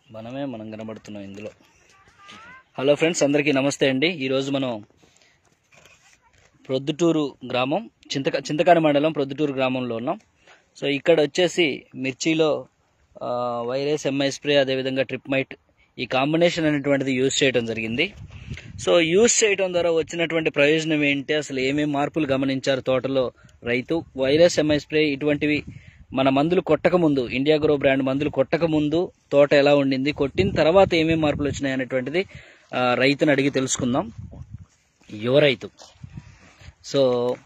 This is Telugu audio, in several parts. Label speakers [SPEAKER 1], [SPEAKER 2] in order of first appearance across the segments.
[SPEAKER 1] మనమే మనం కనబడుతున్నాం ఇందులో హలో ఫ్రెండ్స్ అందరికీ నమస్తే అండి ఈరోజు మనం ప్రొద్దుటూరు గ్రామం చింతక చింతకాని మండలం ప్రొద్దుటూరు గ్రామంలో ఉన్నాం సో ఇక్కడ వచ్చేసి మిర్చిలో ఆ, వైరస్ ఎంఐ స్ప్రే అదేవిధంగా ట్రిప్ మైట్ ఈ కాంబినేషన్ అనేటువంటిది యూజ్ చేయడం జరిగింది సో యూజ్ చేయడం ద్వారా వచ్చినటువంటి ప్రయోజనం ఏంటి అసలు ఏమేమి మార్పులు గమనించారు తోటలో రైతు వైరస్ ఎంఐ స్ప్రే ఇటువంటివి మన మందులు కొట్టక ముందు ఇండియా గ్రో బ్రాండ్ మందులు కొట్టక ముందు తోట ఎలా ఉండింది కొట్టిన తర్వాత ఏమేమి మార్పులు వచ్చినాయి అనేటువంటిది ఆ, రైతుని అడిగి తెలుసుకుందాం యువ రైతు సో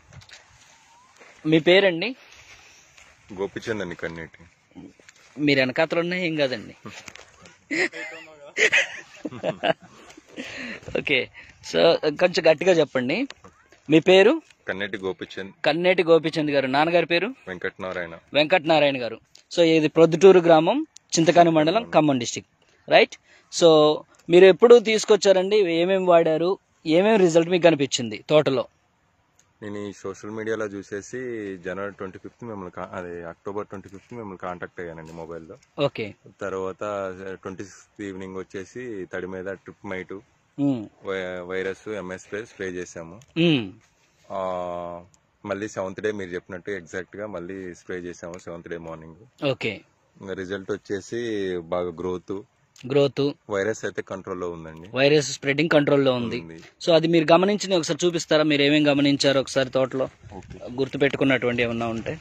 [SPEAKER 1] మీ పేరండి
[SPEAKER 2] గోపిచంద్ అని కన్నీటి
[SPEAKER 1] మీరు వెనకాతలు ఉన్నాయి ఏం కాదండి ఓకే సో కొంచెం గట్టిగా చెప్పండి మీ పేరు
[SPEAKER 2] కన్నెటి గోపిచంద్
[SPEAKER 1] కన్నేటి గోపిచంద్ గారు నాన్నగారి పేరు
[SPEAKER 2] వెంకటనారాయణ
[SPEAKER 1] వెంకట నారాయణ గారు సో ఇది ప్రొద్దుటూరు గ్రామం చింతకాని మండలం ఖమ్మం డిస్టిక్ రైట్ సో మీరు ఎప్పుడు తీసుకొచ్చారండి ఏమేమి వాడారు ఏమేమి రిజల్ట్ మీకు కనిపించింది తోటలో
[SPEAKER 2] నేను ఈ సోషల్ మీడియాలో చూసేసి జనవరి ట్వంటీ ఫిఫ్త్ మిమ్మల్ని కా- అదే అక్టోబర్ ట్వంటీ ఫిఫ్త్ మిమ్మల్ని కాంటాక్ట్ అయ్యానండి మొబైల్లో
[SPEAKER 1] ఓకే
[SPEAKER 2] తర్వాత ట్వంటీ సిక్స్త్ ఈవినింగ్ వచ్చేసి తడి మీద ట్రిప్ మైటు
[SPEAKER 1] ఉమ్,
[SPEAKER 2] వై- వైరస్ ఎంఎస్ స్ప్రే స్ప్రే చేసాము
[SPEAKER 1] ఉమ్,
[SPEAKER 2] ఆ, మళ్ళీ సెవెంత్ డే మీరు చెప్పినట్టు ఎగ్జాక్ట్ గా మళ్ళీ స్ప్రే చేసాము seventh day morning
[SPEAKER 1] okay
[SPEAKER 2] result వచ్చేసి బాగా గ్రోత్
[SPEAKER 1] గ్రోత్
[SPEAKER 2] వైరస్ అయితే కంట్రోల్లో ఉందండి
[SPEAKER 1] వైరస్ స్ప్రెడింగ్ కంట్రోల్లో ఉంది
[SPEAKER 2] ఉంది.
[SPEAKER 1] సో అది మీరు గమనించిన ఒకసారి చూపిస్తారా మీరు ఏమేమి గమనించారు ఒకసారి తోటలో
[SPEAKER 2] ఓకే
[SPEAKER 1] గుర్తు పెట్టుకున్నటువంటి ఏమన్నా ఉంటే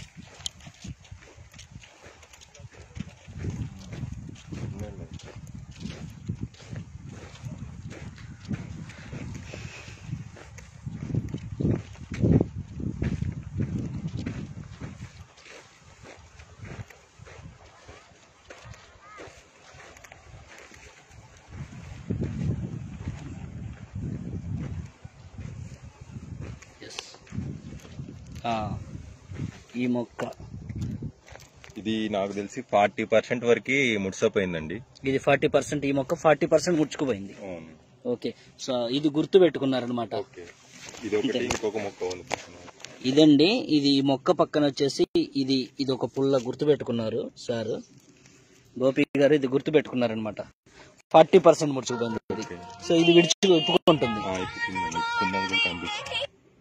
[SPEAKER 1] ఎస్ ఈ మొక్క
[SPEAKER 2] ఇది నాకు తెలిసి ఫార్టీ పర్సెంట్ వరకు ముడిసపోయిందండి
[SPEAKER 1] ఇది ఫార్టీ పర్సెంట్ ఈ మొక్క ఫార్టీ పర్సెంట్ ముడుచుకుపోయింది
[SPEAKER 2] అవును
[SPEAKER 1] ఓకే సో ఇది గుర్తు పెట్టుకున్నారనమాట
[SPEAKER 2] ఓకే ఇది ఒకటి ఇంకొక మొక్క ఉంది పక్కన.
[SPEAKER 1] ఇదండి ఇది ఈ మొక్క పక్కన వచ్చేసి ఇది ఇది ఒక పుల్ల గుర్తు పెట్టుకున్నారు సార్ గోపి గారు ఇది గుర్తు పెట్టుకున్నారనమాట ఫార్టీ పర్సెంట్ ముడుచుకుపోయింది ఇది
[SPEAKER 2] ఓకే.
[SPEAKER 1] సో ఇది విడిచి విప్పుకుంటుంది
[SPEAKER 2] ఆ, ఇప్పుకుందండి ఇప్పుకున్నది కూడా కనిపిస్తుంది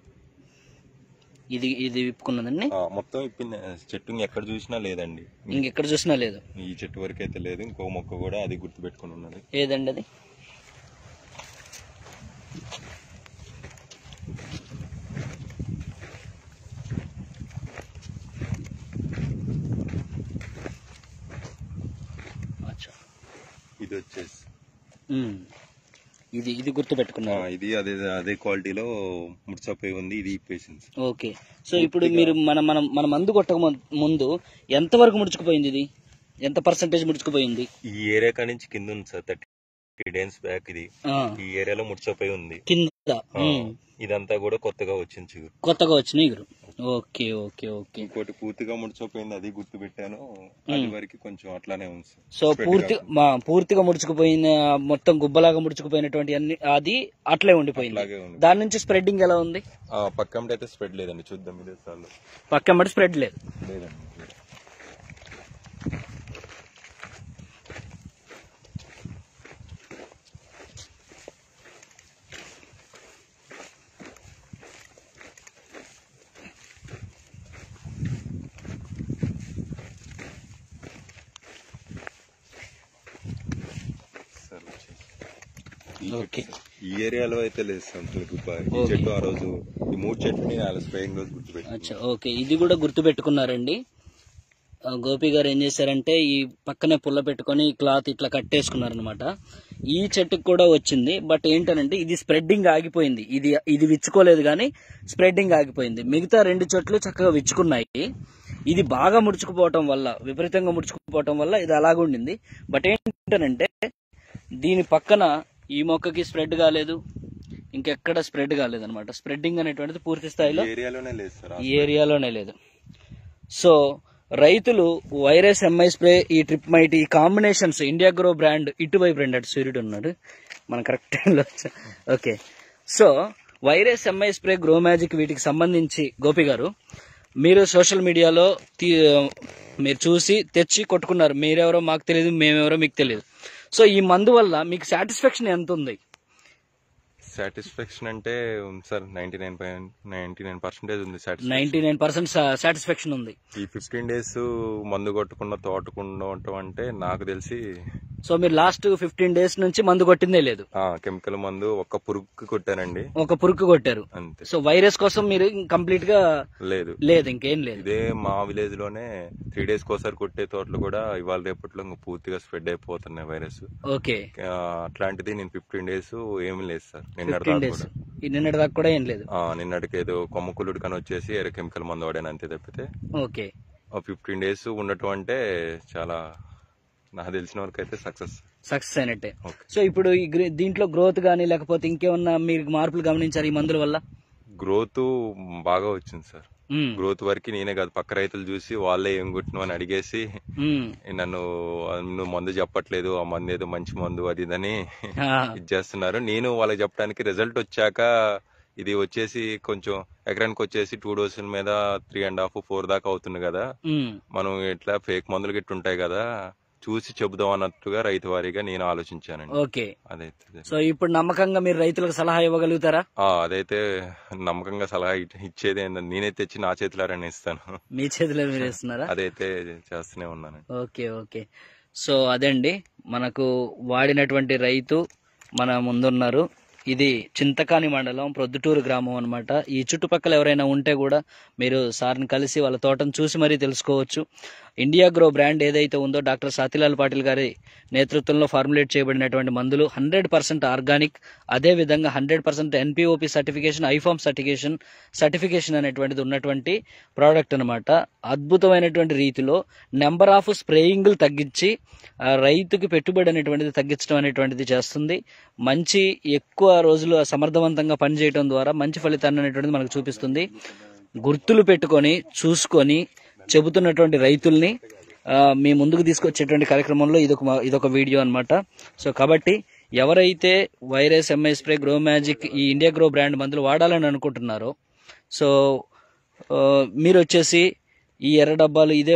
[SPEAKER 1] ఇది ఇది విప్పుకున్నదండి
[SPEAKER 2] ఆ, మొత్తం ఇప్పింది చెట్టు ఎక్కడ చూసినా లేదండి
[SPEAKER 1] ఇంకెక్కడ చూసినా లేదు
[SPEAKER 2] ఈ చెట్టు వరకు అయితే లేదు ఇంకో మొక్క కూడా అది గుర్తు పెట్టుకుని ఉన్నది
[SPEAKER 1] ఏదండి అది అచ్చా
[SPEAKER 2] ఇది వచ్చేసి
[SPEAKER 1] ఉమ్. ఇది ఇది గుర్తు
[SPEAKER 2] ఆ,
[SPEAKER 1] పెట్టుకున్నారు
[SPEAKER 2] ఇది అదే అదే క్వాలిటీలో ముడిసపోయి ఉంది ఇది ఇప్పేసింది
[SPEAKER 1] ఓకే సో ఇప్పుడు మీరు మన మనం మన మందు కొట్టక ముం- ముందు ఎంత వరకు ముడుచుకుపోయింది ఇది ఎంత పర్సంటేజ్ ముడుచుకుపోయింది
[SPEAKER 2] ఈ ఏరియా కాడి నుంచి కింద ఉంది సార్ థర్టీ డేస్ బ్యాక్ ఇది
[SPEAKER 1] ఆ,
[SPEAKER 2] ఈ ఏరియాలో ముడిసపోయి ఉంది
[SPEAKER 1] కింద
[SPEAKER 2] ఆ,
[SPEAKER 1] ఉమ్.
[SPEAKER 2] ఇదంతా కూడా కొత్తగా వచ్చింది చిగురు
[SPEAKER 1] కొత్తగా వచ్చిన ఇగురు ఓకే ఓకే ఓకే
[SPEAKER 2] ఇంకోటి పూర్తిగా ముడిచిపోయింది అది గుర్తు పెట్టాను అది వరకు కొంచెం అట్లానే ఉంది సార్.
[SPEAKER 1] సో పూర్తి మా పూర్తిగా ముడుచుకుపోయిన మొత్తం గుబ్బలాగా ముడుచుకుపోయినటువంటి అన్ని అది అట్లే ఉండిపోయింది
[SPEAKER 2] అలాగే ఉంది
[SPEAKER 1] దాని నుంచి స్ప్రెడ్డింగ్ ఎలా ఉంది
[SPEAKER 2] ఆ పక్కన అయితే స్ప్రెడ్ లేదండి చూద్దాం ఇదే సార్లు
[SPEAKER 1] పక్కన బట్టి స్ప్రెడ్ లేదు
[SPEAKER 2] లేదండి సార్ వచ్చేసి. ఈ చెట్టు
[SPEAKER 1] ఓకే
[SPEAKER 2] సార్. ఈ ఏరియాలో అయితే లేదు సార్ అసలు గుబ్బ. ఈ చెట్టు ఆ రోజు ఈ మూడు చెట్టుని అలా స్ప్రేయింగ్ రోజు గుర్తుపెట్టి
[SPEAKER 1] అచ్చా ఓకే ఇది కూడా గుర్తు పెట్టుకున్నారండి ఆ, గోపి గారు ఏం చేశారంటే ఈ పక్కనే పుల్ల పెట్టుకొని ఈ క్లాత్ ఇట్లా కట్టేసుకున్నారనమాట ఈ చెట్టుకు కూడా వచ్చింది బట్ ఏంటనంటే ఇది స్ప్రెడ్డింగ్ ఆగిపోయింది ఇది ఇది విచ్చుకోలేదు కానీ స్ప్రెడ్డింగ్ ఆగిపోయింది మిగతా రెండు చెట్లు చక్కగా విచ్చుకున్నాయి ఇది బాగా ముడుచుకుపోవటం వల్ల విపరీతంగా ముడుచుకుపోవటం వల్ల ఇది అలాగే ఉండింది బట్ ఏంటనంటే దీని పక్కన ఈ మొక్కకి స్ప్రెడ్ కాలేదు ఇంకెక్కడ స్ప్రెడ్ కాలేదు అనమాట స్ప్రెడ్డింగ్ అనేటువంటిది పూర్తి స్థాయిలో
[SPEAKER 2] ఈ ఏరియాలోనే లేదు సార్
[SPEAKER 1] ఈ ఏరియాలోనే లేదు సో రైతులు వైరస్ ఎంఐ స్ప్రే ఈ ట్రిప్ మైట్ ఈ కాంబినేషన్స్ ఇండియా గ్రో బ్రాండ్ ఇటువైపు రెండు అటు సూర్యుడు ఉన్నాడు మన కరెక్ట్ టైంలో okay so virus M I spray grow magic వీటికి సంబంధించి గోపి గారు మీరు సోషల్ మీడియాలో తీ- మీరు చూసి తెచ్చి కొట్టుకున్నారు మీరెవరో మాకు తెలియదు మేమెవరో మీకు తెలియదు సో ఈ మందు వల్ల మీకు సాటిస్ఫాక్షన్ ఎంత ఉంది
[SPEAKER 2] సాటిస్ఫాక్షన్ అంటే ఉంది sir ninety nine ninety nine percentage ఉంది satisfaction
[SPEAKER 1] ninety nine percent satisfaction ఉంది
[SPEAKER 2] ఈ ఫిఫ్టీన్ డేస్ మందు కొట్టకుండా తోటకుండా ఉండటం అంటే నాకు తెలిసి
[SPEAKER 1] సో మీరు లాస్ట్ ఫిఫ్టీన్ డేస్ నుంచి మందు కొట్టిందే లేదు
[SPEAKER 2] ఆ కెమికల్ మందు ఒక్క పురుగు కొట్టానండి
[SPEAKER 1] ఒక పురుగు కొట్టారు
[SPEAKER 2] అంతే
[SPEAKER 1] సో వైరస్ కోసం మీరు కంప్లీట్ గా
[SPEAKER 2] లేదు
[SPEAKER 1] లేదు ఇంకేం లేదు
[SPEAKER 2] ఇదే మా విలేజ్ లోనే త్రీ డేస్ కోసారి కొట్టే తోటలు కూడా ఇవాళ రేపట్లో ఇంకా పూర్తిగా స్ప్రెడ్ అయిపోతున్నాయి వైరస్
[SPEAKER 1] ఓకే
[SPEAKER 2] ఆ, అట్లాంటిది నేను ఫిఫ్టీన్ డేస్ ఏమీ లేదు సార్ నిన్నటి
[SPEAKER 1] ఫిఫ్టీన్
[SPEAKER 2] దాకా
[SPEAKER 1] డేస్
[SPEAKER 2] కూడా
[SPEAKER 1] ఈ నిన్నటి దాకా కూడా ఏం లేదు
[SPEAKER 2] ఆ, నిన్నటికి ఏదో కొమ్మకులుడు కని వచ్చేసి ఏదో కెమికల్ మందు వాడాను అంతే తప్పితే
[SPEAKER 1] ఓకే
[SPEAKER 2] ఫిఫ్టీన్ డేస్ ఉండటం అంటే చాలా నాకు తెలిసిన వరకు అయితే సక్సెస్
[SPEAKER 1] సక్సెస్ అయినట్టే
[SPEAKER 2] ఓకే
[SPEAKER 1] సో ఇప్పుడు ఈ గ్రే- దీంట్లో గ్రోత్ గానీ లేకపోతే ఇంకేమన్నా మీరు మార్పులు గమనించారు ఈ మందుల వల్ల
[SPEAKER 2] గ్రోత్ బాగా వచ్చింది సార్
[SPEAKER 1] మ్మ్.
[SPEAKER 2] గ్రోత్ వరకు నేనే కాదు పక్క రైతులు చూసి వాళ్ళే ఏం కొట్టినావు అని అడిగేసి
[SPEAKER 1] మ్మ్.
[SPEAKER 2] నన్ను "ఆ, నువ్వు మందు చెప్పట్లేదు ఆ మందు ఏదో మంచి మందు అది ఇదని
[SPEAKER 1] ఆ,
[SPEAKER 2] ఇది చేస్తున్నారు నేను వాళ్ళకి చెప్పడానికి రిజల్ట్ వచ్చాక ఇది వచ్చేసి కొంచెం ఎకరానికి వచ్చేసి టూ డోసుల మీద త్రీ అండ్ హాఫ్ ఫోర్ దాకా అవుతుంది కదా
[SPEAKER 1] మ్మ్.
[SPEAKER 2] మనం ఇట్లా ఫేక్ మందులు గిట్ట ఉంటాయి కదా చూసి చెబుదాం అన్నట్టుగా రైతు వారీగా నేను ఆలోచించానండి
[SPEAKER 1] ఓకే
[SPEAKER 2] అదైతే
[SPEAKER 1] సో ఇప్పుడు నమ్మకంగా మీరు రైతులకు సలహా ఇవ్వగలుగుతారా
[SPEAKER 2] ఆ, అదైతే నమ్మకంగా సలహా ఇ- ఇచ్చేది ఏంటంటే నేనే తెచ్చి నా చేతిలారని ఇస్తాను
[SPEAKER 1] మీ చేతిలో మీరు ఇస్తున్నారా
[SPEAKER 2] అదైతే చేస్తూనే ఉన్నాను
[SPEAKER 1] ఓకే ఓకే సో అదండి మనకు వాడినటువంటి రైతు మన ముందున్నారు ఇది చింతకాని మండలం ప్రొద్దుటూరు గ్రామం అన్నమాట ఈ చుట్టుపక్కల ఎవరైనా ఉంటే కూడా మీరు సార్ని కలిసి వాళ్ళ తోటను చూసి మరీ తెలుసుకోవచ్చు ఇండియా గ్రో బ్రాండ్ ఏదైతే ఉందో డాక్టర్ సాతిలాల్ పాటిల్ గారి నేతృత్వంలో ఫార్ములేట్ చేయబడినటువంటి మందులు హండ్రెడ్ పర్సెంట్ ఆర్గానిక్ అదే విధంగా hundred percent NPOP certification IFOAM certification certification అనేటువంటిది ఉన్నటువంటి ప్రోడక్ట్ అన్నమాట అద్భుతమైనటువంటి రీతిలో నెంబర్ ఆఫ్ స్ప్రేయింగ్లు తగ్గించి ఆ రైతుకి పెట్టుబడి అనేటువంటిది తగ్గించడం అనేటువంటిది చేస్తుంది మంచి ఎక్కువ రోజులు సమర్థవంతంగా పనిచేయడం ద్వారా మంచి ఫలితాన్ని అనేటువంటిది మనకు చూపిస్తుంది గుర్తులు పెట్టుకొని చూసుకొని చెబుతున్నటువంటి రైతుల్ని ఆ, మీ ముందుకు తీసుకొచ్చేటువంటి కార్యక్రమంలో ఇదొక మా- ఇదొక వీడియో అన్నమాట సో కాబట్టి ఎవరైతే virus M I spray grow magic ఈ ఇండియా గ్రో బ్రాండ్ మందులు వాడాలని అనుకుంటున్నారో సో ఆ, మీరు వచ్చేసి ఈ ఎర్ర డబ్బాలు ఇదే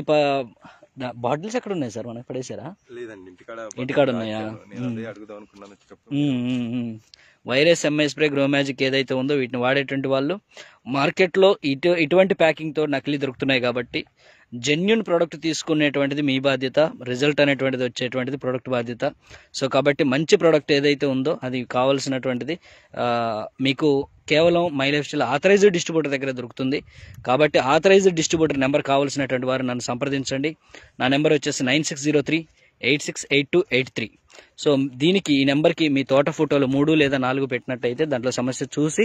[SPEAKER 1] బాటిల్స్ ఎక్కడ ఉన్నాయి సార్ మనం పడేసారా
[SPEAKER 2] లేదండి ఇంటికాడ
[SPEAKER 1] ఇంటికాడ ఉన్నాయా?
[SPEAKER 2] నేను అదే అడుగుదాం అనుకున్నాను చెప్పు
[SPEAKER 1] ఉమ్, ఉమ్, ఉమ్. Virus M I spray grow magic ఏదైతే ఉందో వీటిని వాడేటువంటి వాళ్ళు మార్కెట్లో ఇటు ఇటువంటి ప్యాకింగ్తో నకిలీ దొరుకుతున్నాయి కాబట్టి జెన్యున్ ప్రోడక్ట్ తీసుకునేటువంటిది మీ బాధ్యత రిజల్ట్ అనేటువంటిది వచ్చేటువంటిది ప్రోడక్ట్ బాధ్యత సో కాబట్టి మంచి ప్రోడక్ట్ ఏదైతే ఉందో అది కావాల్సినటువంటిది ఆ, మీకు కేవలం my lifestyle authorized distributor దగ్గర దొరుకుతుంది కాబట్టి ఆథరైజ్డ్ డిస్ట్రిబ్యూటర్ నెంబర్ కావాల్సినటువంటి వారు నన్ను సంప్రదించండి నా నెంబర్ వచ్చేసి nine six zero three eight six eight two eight three so దీనికి ఈ నెంబర్కి మీ తోట ఫోటోలు మూడు లేదా నాలుగు పెట్టినట్టయితే దాంట్లో సమస్య చూసి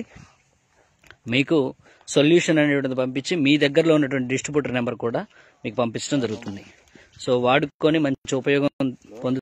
[SPEAKER 1] మీకు సొల్యూషన్ అనేటువంటిది పంపించి మీ దగ్గరలో ఉన్నటువంటి డిస్ట్రిబ్యూటర్ నెంబర్ కూడా మీకు పంపించడం జరుగుతుంది సో వాడుకొని మంచి ఉపయోగం పొందు